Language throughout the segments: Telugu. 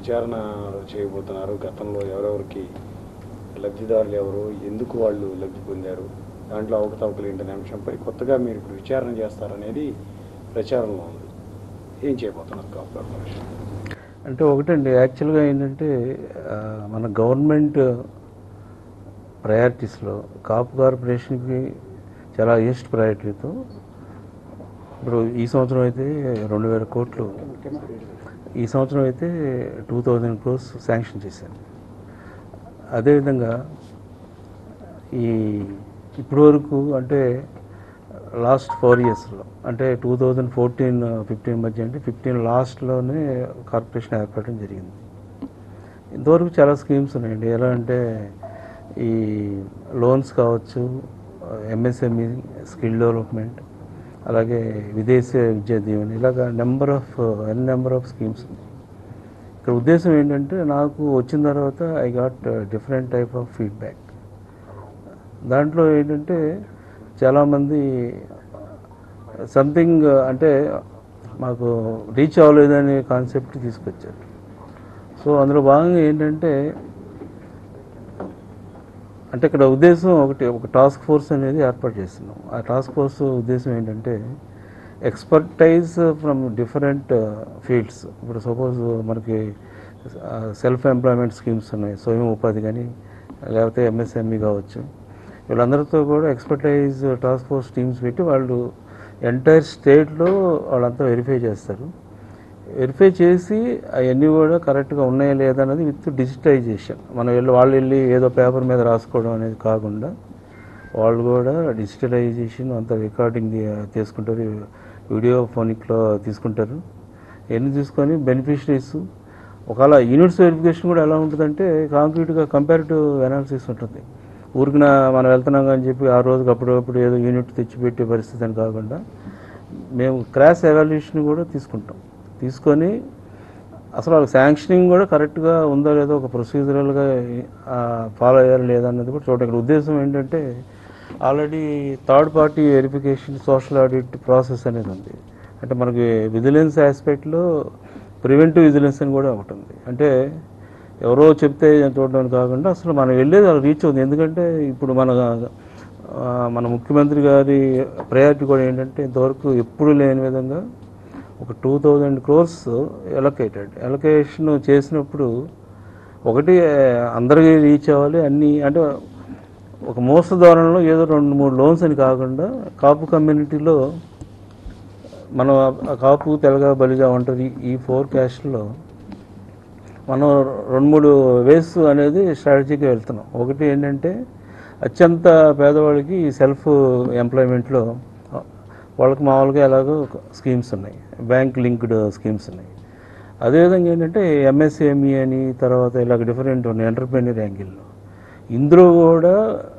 విచారణ చేయబోతున్నారు గతంలో ఎవరెవరికి లబ్ధిదారులు ఎవరు ఎందుకు వాళ్ళు లబ్ధి పొందారు దాంట్లో అవకతవకలు ఏంటనే అంశంపై కొత్తగా మీరు ఇప్పుడు విచారణ చేస్తారనేది ప్రచారంలో ఉంది ఏం చేయబోతున్నారు కాపు కార్పొరేషన్ అంటే ఒకటండి యాక్చువల్గా ఏంటంటే ఆ, మన గవర్నమెంట్ ప్రయారిటీస్లో కాపు కార్పొరేషన్కి చాలా హైయెస్ట్ ప్రయారిటీతో ఇప్పుడు ఈ సంవత్సరం అయితే రెండు వేల కోట్లు ఈ సంవత్సరం అయితే టూ థౌజండ్ క్రోర్స్ శాంక్షన్ చేశాను అదేవిధంగా ఈ ఇప్పటి వరకు అంటే లాస్ట్ ఫోర్ ఇయర్స్లో అంటే టూ థౌజండ్ ఫోర్టీన్ ఫిఫ్టీన్ మధ్య అంటే ఫిఫ్టీన్ లాస్ట్లోనే కార్పొరేషన్ ఏర్పడడం జరిగింది ఇంతవరకు చాలా స్కీమ్స్ ఉన్నాయండి ఎలా అంటే ఈ లోన్స్ కావచ్చు ఎంఎస్ఎంఈ స్కిల్ డెవలప్మెంట్ అలాగే విదేశీ విద్యా దీవెన ఇలాగ number of an number of schemes ఉన్నాయి ఇక్కడ ఉద్దేశం ఏంటంటే నాకు వచ్చిన తర్వాత I got different type of feedback దాంట్లో ఏంటంటే చాలామంది సంథింగ్ అంటే మాకు రీచ్ అవ్వలేదనే కాన్సెప్ట్ తీసుకొచ్చారు సో అందులో భాగంగా ఏంటంటే అంటే ఇక్కడ ఉద్దేశం ఒకటి ఒక టాస్క్ ఫోర్స్ అనేది ఏర్పాటు చేస్తున్నాం ఆ టాస్క్ ఫోర్స్ ఉద్దేశం ఏంటంటే ఎక్స్పర్టైజ్ ఫ్రమ్ డిఫరెంట్ ఫీల్డ్స్ ఇప్పుడు సపోజ్ మనకి సెల్ఫ్ ఎంప్లాయ్మెంట్ స్కీమ్స్ ఉన్నాయి స్వయం ఉపాధి కానీ లేకపోతే ఎంఎస్ఎంఈ కావచ్చు వీళ్ళందరితో కూడా ఎక్స్పర్టైజ్ టాస్క్ ఫోర్స్ టీమ్స్ పెట్టి వాళ్ళు ఎంటైర్ స్టేట్లో వాళ్ళంతా వెరిఫై చేస్తారు వెరిఫై చేసి అవన్నీ కూడా కరెక్ట్గా ఉన్నాయా లేదా అనేది విత్ డిజిటైజేషన్ మనం వెళ్ళి వాళ్ళు వెళ్ళి ఏదో పేపర్ మీద రాసుకోవడం అనేది కాకుండా వాళ్ళు కూడా డిజిటలైజేషన్ అంత రికార్డింగ్ తీసుకుంటారు వీడియో ఫోనిక్లో తీసుకుంటారు ఎన్ని తీసుకొని బెనిఫిషరీస్ ఒకవేళ యూనిట్స్ వెరిఫికేషన్ కూడా ఎలా ఉంటుందంటే కాంక్రీట్గా కంపారిటివ్ అనాలిసిస్ ఉంటుంది ఊరికిన మనం వెళ్తున్నాం అని చెప్పి ఆ రోజుకి అప్పుడప్పుడు ఏదో యూనిట్ తెచ్చిపెట్టే పరిస్థితి అని కాకుండా మేము క్రాస్ ఎవాల్యుయేషన్ కూడా తీసుకుంటాం తీసుకొని అసలు వాళ్ళకి శాంక్షనింగ్ కూడా కరెక్ట్గా ఉందో లేదో ఒక ప్రొసీజరల్గా ఫాలో అయ్యారా లేదా అన్నది కూడా చూడండి ఇక్కడ ఉద్దేశం ఏంటంటే already third party verification social audit process అనేది ఉంది అంటే మనకి విజిలెన్స్ ఆస్పెక్ట్లో ప్రివెంటివ్ విజిలెన్స్ అని కూడా ఒకటి ఉంది అంటే ఎవరో చెప్తే చూడడం కాకుండా అసలు మనం వెళ్ళేది వాళ్ళు రీచ్ అవుతుంది ఎందుకంటే ఇప్పుడు మన ఆ, మన ముఖ్యమంత్రి గారి ప్రయారిటీ కూడా ఏంటంటే ఇంతవరకు ఎప్పుడు లేని విధంగా ఒక two thousand crores allocated allocation చేసినప్పుడు ఒకటి అందరికీ రీచ్ అవ్వాలి అన్నీ అంటే ఒక మోస ధోరణిలో ఏదో రెండు మూడు లోన్స్ అని కాకుండా కాపు కమ్యూనిటీలో మనం ఆ కాపు తెలగ బలిగా ఉంటుంది ఈ ఫోర్ క్యాస్ట్లో మనం రెండు మూడు వేస్ అనేది స్ట్రాటజీకి వెళ్తున్నాం ఒకటి ఏంటంటే అత్యంత పేదవాళ్ళకి సెల్ఫ్ ఎంప్లాయ్మెంట్లో వాళ్ళకి మామూలుగా ఎలాగో స్కీమ్స్ ఉన్నాయి బ్యాంక్ లింక్డ్ స్కీమ్స్ ఉన్నాయి అదేవిధంగా ఏంటంటే ఎంఎస్ఎంఈ అని తర్వాత ఇలాగ డిఫరెంట్ ఉన్నాయి ఎంటర్ప్రెన్యూర్ యాంగిల్లో ఇందులో కూడా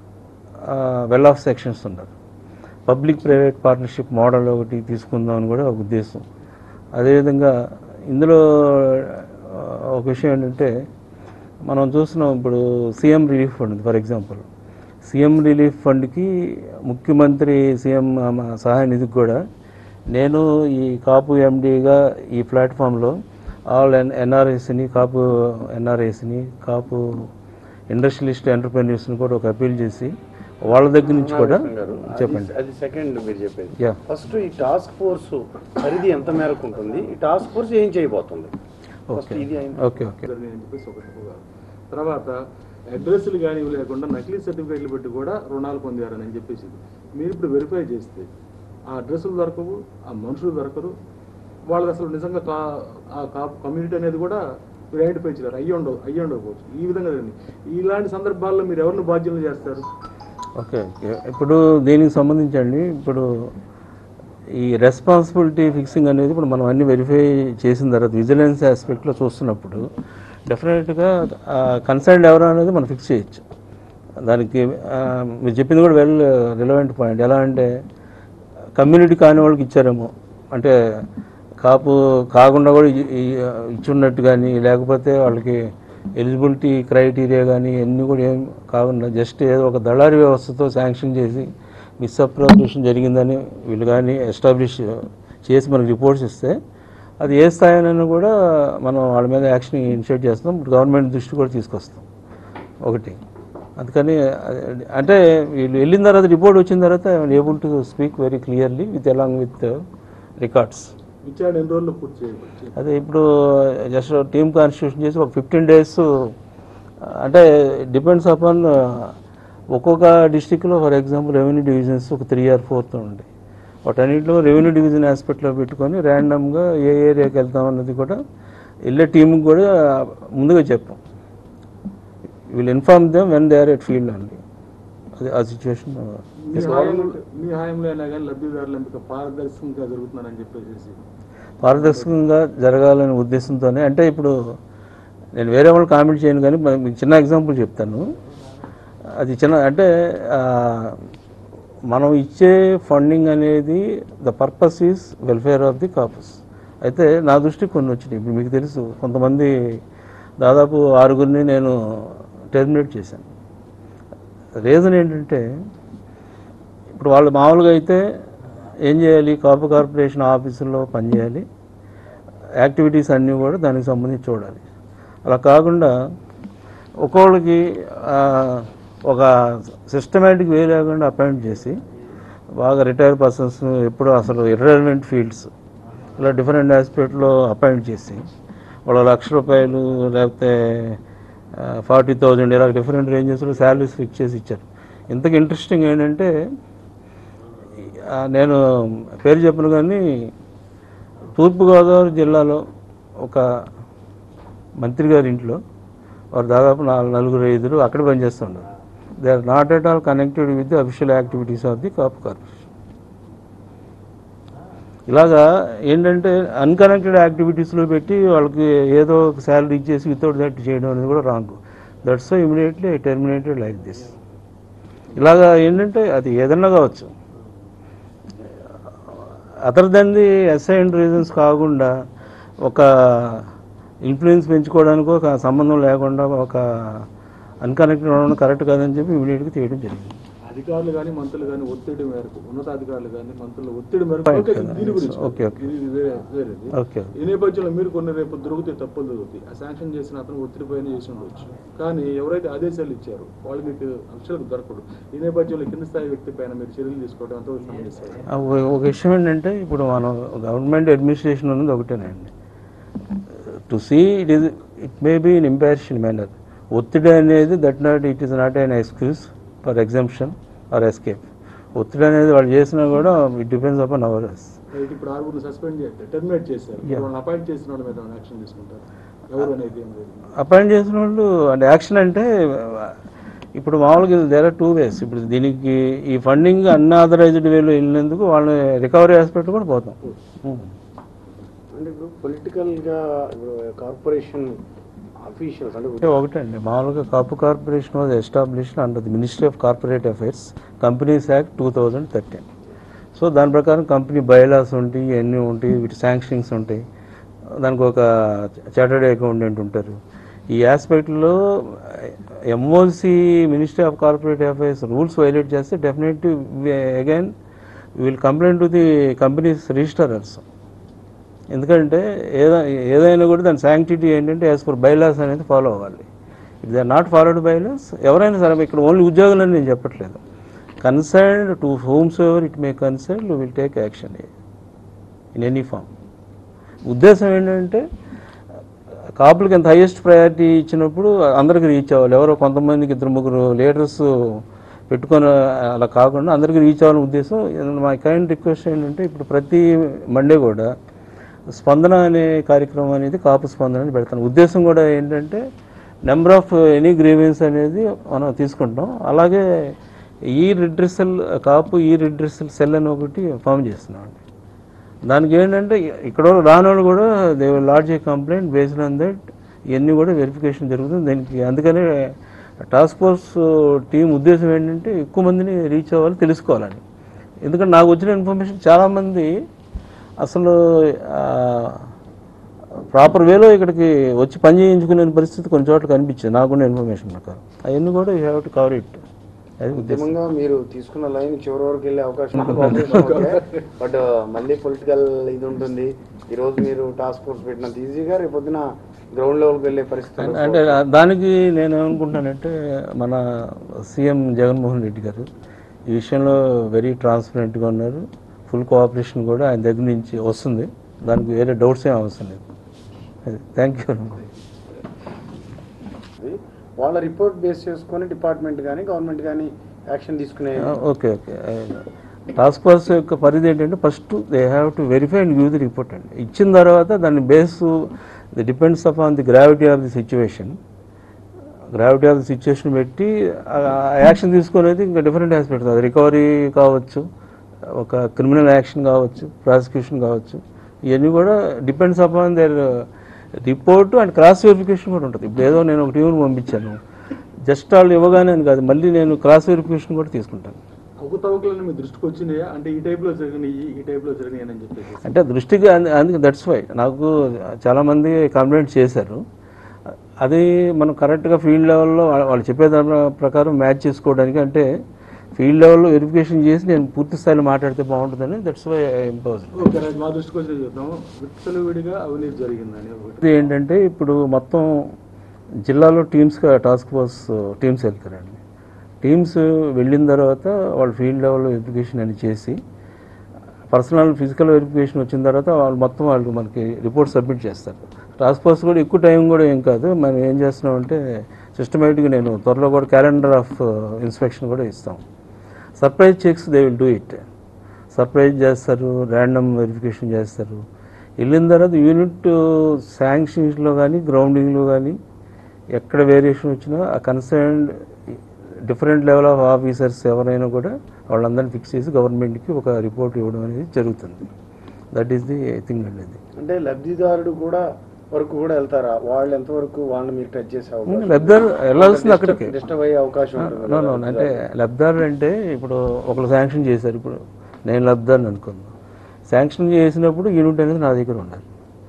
వెల్ ఆఫ్ సెక్షన్స్ ఉన్నారు పబ్లిక్ ప్రైవేట్ పార్ట్నర్షిప్ మోడల్ ఒకటి తీసుకుందామని కూడా ఒక ఉద్దేశం అదేవిధంగా ఇందులో ఆ, ఒక విషయం ఏంటంటే మనం చూస్తున్నాం ఇప్పుడు CM relief fund for example CM relief ఫండ్కి ముఖ్యమంత్రి సీఎం ఆ, సహాయ నిధికి కూడా నేను ఈ కాపు ఎండీగా ఈ ప్లాట్ఫామ్లో ఆల్ ఎన్ ఎన్ఆర్ఐస్ని కాపు ఎన్ఆర్ఐస్ని కాపు ఇండస్ట్రియలిస్ట్ ఎంటర్ప్రెన్యూర్స్ని కూడా ఒక అపీల్ చేసి వాళ్ళ దగ్గర నుంచి కూడా చెప్పండి అది సెకండ్ మీరు చెప్పేది యా ఫస్ట్ ఈ టాస్క్ ఫోర్స్ పరిధి ఎంత మేరకు ఉంటుంది ఈ టాస్క్ ఫోర్స్ ఏం చేయబోతుంది ఫస్ట్ ఓకే ఇది అయింది ఓకే ఓకే అని చెప్పేసి ఒకటి పోగారు. తర్వాత అడ్రస్లు కానీ ఇవి లేకుండా నకిలీ సర్టిఫికేట్లు పెట్టి కూడా రుణాలు పొందారని అని చెప్పేసి మీరు ఇప్పుడు వెరిఫై చేస్తే ఆ అడ్రస్లు దొరకవు ఆ మనుషులు దొరకరు వాళ్ళకి అసలు నిజంగా కా ఆ కా- కమ్యూనిటీ అనేది కూడా మీరు ఐడెంటిఫై చేయలేరు అయ్యి ఉండవు అయ్యి ఉండకపోవచ్చు ఈ విధంగా జరిగింది ఇలాంటి సందర్భాల్లో మీరు ఎవరిని బాధ్యులు చేస్తారు ఓకే ఓకే ఇప్పుడు దీనికి సంబంధించండి ఇప్పుడు ఈ రెస్పాన్సిబిలిటీ ఫిక్సింగ్ అనేది ఇప్పుడు మనం అన్ని వెరిఫై చేసిన తర్వాత విజిలెన్స్ ఆస్పెక్ట్లో చూస్తున్నప్పుడు డెఫినెట్గా కన్సర్న్ ఎవరు అనేది మనం ఫిక్స్ చేయొచ్చు దానికి ఆ, మీరు చెప్పింది కూడా వెల్ రిలవెంట్ పాయింట్ ఎలా అంటే కమ్యూనిటీ కాని వాళ్ళకి ఇచ్చారేమో అంటే కాపు కాకుండా కూడా ఇ- ఇ- ఇచ్చున్నట్టు కానీ లేకపోతే వాళ్ళకి ఎలిజిబిలిటీ క్రైటీరియా కానీ అన్నీ కూడా ఏం కాకుండా జస్ట్ ఏదో ఒక దళారీ వ్యవస్థతో శాంక్షన్ చేసి మిస్అప్రోప్రియేషన్ జరిగిందని వీళ్ళు కానీ ఎస్టాబ్లిష్ చేసి మనకి రిపోర్ట్స్ ఇస్తే అది ఏ స్థాయినైనా కూడా మనం వాళ్ళ మీద యాక్షన్ ఇనిషియేట్ చేస్తాం గవర్నమెంట్ దృష్టి కూడా తీసుకొస్తాం ఒకటి అందుకని అది- అంటే వీళ్ళు వెళ్ళిన తర్వాత రిపోర్ట్ వచ్చిన తర్వాత able to speak very clearly with along with records విచారణ ఎన్ని రోజుల్లో పూర్తి చేయవచ్చు అదే ఇప్పుడు జస్ట్ టీమ్ కాన్స్టిట్యూషన్ చేసి ఒక ఫిఫ్టీన్ డేస్ అంటే డిపెండ్స్ అపాన్ ఒక్కొక్క డిస్టిక్లో ఫర్ ఎగ్జాంపుల్ రెవెన్యూ డివిజన్స్ ఒక త్రీ ఆర్ ఫోర్త్ ఉండి వాటన్నిటిలో రెవెన్యూ డివిజన్ ఆస్పెక్ట్లో పెట్టుకొని ర్యాండమ్గా ఏ ఏరియాకి వెళ్తాం అన్నది కూడా వెళ్ళే టీంకి కూడా ముందుగా చెప్పాం will inform them when they are at field అండి అది ఆ సిచ్యువేషన్ మీ హాయంలో మీ హాయంలో అయినా కానీ లబ్ధిదారుల ఎంపిక పారదర్శకంగా జరుగుతున్నారని చెప్పేసి పారదర్శకంగా జరగాలనే ఉద్దేశంతోనే అంటే ఇప్పుడు నేను వేరే వాళ్ళు కామెంట్ చేయను కానీ మరి మీకు చిన్న ఎగ్జాంపుల్ చెప్తాను అది చిన్న అంటే ఆ, మనం ఇచ్చే ఫండింగ్ అనేది the purpose is welfare of the Kapus అయితే నా దృష్టికి కొన్ని వచ్చినాయి ఇప్పుడు మీకు తెలుసు కొంతమంది దాదాపు ఆరుగురిని నేను టెర్మినేట్ చేశాను రీజన్ ఏంటంటే ఇప్పుడు వాళ్ళు మామూలుగా అయితే ఏం చేయాలి కాపు కార్పొరేషన్ ఆఫీసుల్లో పనిచేయాలి యాక్టివిటీస్ అన్నీ కూడా దానికి సంబంధించి చూడాలి అలా కాకుండా ఒక్కొక్కడికి ఆ, ఒక సిస్టమేటిక్ వే లేకుండా అపాయింట్ చేసి బాగా రిటైర్ పర్సన్స్ ఎప్పుడు అసలు ఇర్రెలవెంట్ ఫీల్డ్స్ ఇలా డిఫరెంట్ ఆస్పెక్ట్లో అపాయింట్ చేసి వాళ్ళ లక్ష రూపాయలు లేకపోతే ఫార్టీ థౌజండ్ ఇలా డిఫరెంట్ రేంజెస్లో శాలరీస్ ఫిక్స్ చేసి ఇచ్చారు ఇంతకు ఇంట్రెస్టింగ్ ఏంటంటే ఆ, నేను పేరు చెప్పను కానీ తూర్పుగోదావరి జిల్లాలో ఒక మంత్రి గారి ఇంట్లో వారు దాదాపు నాలుగు నలుగురు ఐదుగురు అక్కడ పనిచేస్తున్నారు they are not at all connected with the official activities of the Kapu corporation ఇలాగా ఏంటంటే అన్కనెక్టెడ్ యాక్టివిటీస్లో పెట్టి వాళ్ళకి ఏదో ఒక శాలరీ ఇచ్చేసి వితౌట్ దట్ చేయడం అనేది కూడా wrong that's so immediately I terminated like this ఇలాగా ఏంటంటే అది ఏదన్నా కావచ్చు other than the assigned reasons కాకుండా ఒక ఇన్ఫ్లుయెన్స్ పెంచుకోవడానికి ఒక సంబంధం లేకుండా ఒక అన్కనెక్టెడ్ ఉండడం కరెక్ట్ కాదని చెప్పి ఇమీడియట్గా తీయడం జరిగింది అధికారులు కానీ మంత్రులు కానీ ఒత్తిడి మేరకు ఉన్నతాధికారులు కానీ మంత్రుల ఒత్తిడి మేరకు Fine, ఓకే, కదా. దీని గురించి ఓకే, ఓకే. ఇది ఇది వేరే వేరేది ఓకే ఈ నేపథ్యంలో మీరు కొన్ని రేపు దొరికితే తప్పులు దొరుకుతాయి ఆ శాంక్షన్ చేసిన అతను ఒత్తిడి పైన చేసి ఉండవచ్చు కానీ ఎవరైతే ఆదేశాలు ఇచ్చారో వాళ్ళు మీకు అక్షరాలకు దొరకడు ఈ నేపథ్యంలో కింద స్థాయి వ్యక్తి పైన మీరు చర్యలు తీసుకోవడం ఎంతో సమంజసం ఆ ఒక- ఒక విషయం ఏంటంటే ఇప్పుడు మనం గవర్నమెంట్ అడ్మినిస్ట్రేషన్ అనేది ఒకటేనండి to see it is it may be in imposition manner ఒత్తిడి అనేది that not it is not an excuse for exemption or escape ఒత్తిడి అనేది వాళ్ళు చేసినా కూడా it depends upon our right ఇప్పుడు ఆరుగురు సస్పెండ్ టెర్మినేట్ చేశారు Yeah. వాళ్ళని అపాయింట్ చేసిన వాళ్ళ మీద యాక్షన్ తీసుకుంటారు ఎవరు అనేది ఏం లేదు అపాయింట్ చేసిన వాళ్ళు అంటే యాక్షన్ అంటే ఇప్పుడు మామూలుగా దేర్ ఆర్ టూ వేస్ ఇప్పుడు దీనికి ఈ ఫండింగ్ అన్ఆథరైజ్డ్ వేలో వెళ్ళినందుకు వాళ్ళని రికవరీ ఆస్పెక్ట్ కూడా పోతాం ఉం. అంటే ఇప్పుడు పొలిటికల్గా ఇప్పుడు కార్పొరేషన్ అఫీషియల్స్ అంటే అంటే ఒకటండి మామూలుగా Kapu corporation was established under the ministry of corporate affairs companies act two thousand thirteen so దాని ప్రకారం కంపెనీ బయలాస్ ఉంటాయి ఇవన్నీ ఉంటాయి వీటి శాంక్షనింగ్స్ ఉంటాయి దానికి ఒక చార్టర్డ్ అకౌంటెంట్ ఉంటారు ఈ ఆస్పెక్ట్లో MOC ministry of corporate affairs rules violate చేస్తే definitely again will complaint to the companies registrars ఎందుకంటే ఏదైనా ఏదైనా కూడా దాని శాంక్టిటీ ఏంటంటే యాజ్ పర్ బైలాస్ అనేది ఫాలో అవ్వాలి if they are not followed bylaws ఎవరైనా సరే ఇక్కడ ఓన్లీ ఉద్యోగులని నేను చెప్పట్లేదు concern to whomsoever it may concern will take action in any form ఉద్దేశం ఏంటంటే కాపులకి ఎంత హైయెస్ట్ ప్రయారిటీ ఇచ్చినప్పుడు అందరికి రీచ్ అవ్వాలి ఎవరో కొంతమందికి ఇద్దరు ముగ్గురు లీడర్స్ పెట్టుకొని అలా కాకుండా అందరికీ రీచ్ అవ్వాలని ఉద్దేశం మా కైండ్ రిక్వెస్ట్ ఏంటంటే ఇప్పుడు ప్రతి మండే కూడా స్పందన అనే కార్యక్రమం అనేది కాపు స్పందన అని పెడతాను ఉద్దేశం కూడా ఏంటంటే నెంబర్ ఆఫ్ ఎనీ గ్రీవెన్స్ అనేది మనం తీసుకుంటాం అలాగే ఈ రిడ్రెసల్ కాపు ఈ రిడ్రెసల్ సెల్ అని ఒకటి ఫామ్ చేస్తున్నాం అండి దానికి ఏంటంటే ఇక్కడ రాని వాళ్ళు కూడా they will lodge a complaint based on that ఇవన్నీ కూడా వెరిఫికేషన్ జరుగుతుంది దానికి అందుకనే టాస్క్ ఫోర్స్ టీం ఉద్దేశం ఏంటంటే ఎక్కువ మందిని రీచ్ అవ్వాలి తెలుసుకోవాలని ఎందుకంటే నాకు వచ్చిన ఇన్ఫర్మేషన్ చాలామంది అసలు ప్రాపర్ వేలో ఇక్కడికి వచ్చి పని చేయించుకునే పరిస్థితి కొన్ని చోట్ల కనిపించింది నాకున్న ఇన్ఫర్మేషన్ ప్రకారం అవన్నీ కూడా you have to cover it అది ఉద్దేశం అంతిమంగా మీరు తీసుకున్న లైన్ చివరి వరకు వెళ్ళే అవకాశం బట్ మళ్ళీ పొలిటికల్ ఇది ఉంటుంది ఈ రోజు మీరు టాస్క్ ఫోర్స్ పెట్టినంత ఈజీగా రేపు పొద్దున గ్రౌండ్ లెవెల్కి వెళ్ళే పరిస్థితి అంటే- అంటే దానికి నేను ఏమనుకుంటానంటే మన సీఎం జగన్మోహన్ రెడ్డి గారు ఈ విషయంలో వెరీ ట్రాన్స్పరెంట్గా ఉన్నారు ఫుల్ కోఆపరేషన్ కూడా ఆయన దగ్గర నుంచి వస్తుంది దానికి వేరే డౌట్స్ ఏం అవసరం లేదు అది థ్యాంక్ యూ వాళ్ళ రిపోర్ట్ బేస్ చేసుకొని డిపార్ట్మెంట్ కానీ గవర్నమెంట్ కానీ యాక్షన్ తీసుకునే ఓకే ఓకే టాస్క్ ఫోర్స్ యొక్క పరిధి ఏంటంటే first they have to verify and give the report అండి ఇచ్చిన తర్వాత దాని base the depends upon the gravity of the situation gravity of the situation పెట్టి యాక్షన్ తీసుకునేది ఇంకా డిఫరెంట్ ఆస్పెక్ట్స్ అది రికవరీ కావచ్చు ఒక క్రిమినల్ యాక్షన్ కావచ్చు ప్రాసిక్యూషన్ కావచ్చు ఇవన్నీ కూడా depends upon their report and cross verification కూడా ఉంటుంది ఇప్పుడు ఏదో నేను ఒక టీంని పంపించాను జస్ట్ వాళ్ళు ఇవ్వగానే అని కాదు మళ్ళీ నేను క్రాస్ వెరిఫికేషన్ కూడా తీసుకుంటాను అవకతవకలను మీ దృష్టికి వచ్చినాయా అంటే ఈ టైప్లో జరిగినాయి ఈ టైప్లో జరిగినాయి అని చెప్పేసి అంటే దృష్టికి అంద- అందుకే దట్స్ వై నాకు చాలామంది కంప్లైంట్ చేశారు అది మనం కరెక్ట్గా ఫీల్డ్ లెవెల్లో వా- వాళ్ళు చెప్పే దాని ప్రకారం మ్యాచ్ చేసుకోవడానికి అంటే ఫీల్డ్ లెవెల్లో వెరిఫికేషన్ చేసి నేను పూర్తి స్థాయిలో మాట్లాడితే బాగుంటుందని that's why impose okay right మా దృష్టికి వచ్చి చూద్దాం విచ్చలు విడిగా అవినీతి జరిగిందని ఒకటి ఇది ఏంటంటే ఇప్పుడు మొత్తం జిల్లాలో టీమ్స్గా టాస్క్ ఫోర్స్ టీమ్స్ వెళ్తారండి టీమ్స్ వెళ్ళిన తర్వాత వాళ్ళు ఫీల్డ్ లెవెల్లో వెరిఫికేషన్ అని చేసి పర్సనల్ ఫిజికల్ వెరిఫికేషన్ వచ్చిన తర్వాత వాళ్ళు మొత్తం వాళ్ళు మనకి రిపోర్ట్ సబ్మిట్ చేస్తారు టాస్క్ ఫోర్స్ కూడా ఎక్కువ టైం కూడా ఏం కాదు మనం ఏం చేస్తున్నామంటే సిస్టమేటిక్గా నేను త్వరలో కూడా క్యాలెండర్ ఆఫ్ ఇన్స్పెక్షన్ కూడా ఇస్తాం surprise checks they will do it surprise చేస్తారు ర్యాండమ్ వెరిఫికేషన్ చేస్తారు వెళ్ళిన తర్వాత యూనిట్ శాంక్షన్స్లో కానీ గ్రౌండింగ్లో కానీ ఎక్కడ వేరియేషన్ వచ్చినా ఆ concern different level of officers ఎవరైనా కూడా వాళ్ళందరినీ ఫిక్స్ చేసి గవర్నమెంట్కి ఒక రిపోర్ట్ ఇవ్వడం అనేది జరుగుతుంది దట్ ఈస్ ది థింగ్ అండి అది అంటే లబ్ధిదారుడు కూడా వరకు కూడా వెళ్తారా వాళ్ళు ఎంతవరకు వాళ్ళని మీరు టచ్ చేసే అవకాశం లబ్దార్ వెళ్ళాల్సింది అక్కడికి డిస్టర్బ్ అయ్యే అవకాశం ఉంటుంది నో నో అంటే లబ్దారు అంటే ఇప్పుడు ఒకరు శాంక్షన్ చేశారు ఇప్పుడు నేను లబ్దార్ని అనుకుందాం శాంక్షన్ చేసినప్పుడు యూనిట్ అనేది నా దగ్గర ఉండాలి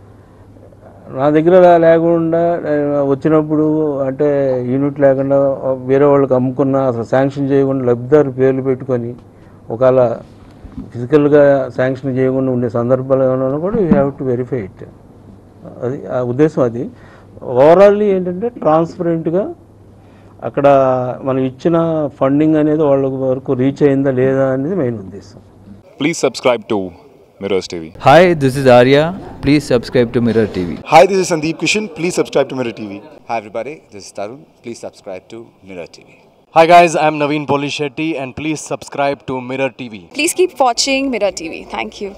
నా దగ్గర లేకుండా నేను వచ్చినప్పుడు అంటే యూనిట్ లేకుండా వేరే వాళ్ళకి అమ్ముకున్న అసలు శాంక్షన్ చేయకుండా లబ్ధిదారు పేర్లు పెట్టుకొని ఒకవేళ ఫిజికల్గా శాంక్షన్ చేయకుండా ఉండే సందర్భాలు ఏమైనా కూడా you have to verify it అది ఆ ఉద్దేశం అది ఓవరాల్లీ ఏంటంటే ట్రాన్స్పరెంట్గా అక్కడ మనం ఇచ్చిన ఫండింగ్ అనేది వాళ్ళ వరకు రీచ్ అయిందా లేదా అనేది మెయిన్ ఉద్దేశం Please subscribe to Mirrors TV. Hi, this is Arya. Please subscribe to Mirror TV. Hi, this is Sandeep Kishan. Please subscribe to Mirror TV. Hi everybody, this is Tarun. Please subscribe to Mirror TV. Hi guys, I'm Naveen Polishetty and please subscribe to Mirror TV. Please keep watching Mirror TV. Thank you.